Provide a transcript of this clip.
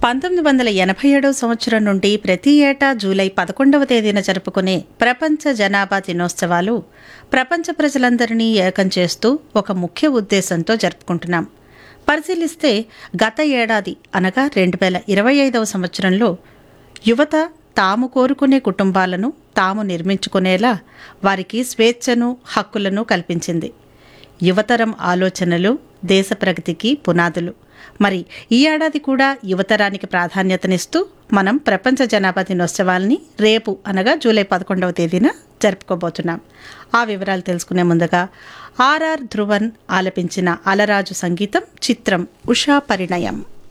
పంతొమ్మిది వందల ఎనభై ఏడవ సంవత్సరం నుండి ప్రతి ఏటా జూలై పదకొండవ తేదీన జరుపుకునే ప్రపంచ జనాభా దినోత్సవాలు ప్రపంచ ప్రజలందరినీ ఏకం చేస్తూ ఒక ముఖ్య ఉద్దేశంతో జరుపుకుంటున్నాం పరిశీలిస్తే గత ఏడాది అనగా రెండు వేల ఇరవై ఐదవ సంవత్సరంలో యువత తాము కోరుకునే కుటుంబాలను తాము నిర్మించుకునేలా వారికి స్వేచ్ఛను హక్కులను కల్పించింది యువతరం ఆలోచనలు దేశ ప్రగతికి పునాదులు మరి ఈ ఏడాది కూడా యువతరానికి ప్రాధాన్యతనిస్తూ మనం ప్రపంచ జనాభా దినోత్సవాల్ని రేపు అనగా జూలై పదకొండవ తేదీన జరుపుకోబోతున్నాం ఆ వివరాలు తెలుసుకునే ముందుగా ఆర్ఆర్ ధ్రువన్ ఆలపించిన అలరాజు సంగీతం చిత్రం ఉషా పరిణయం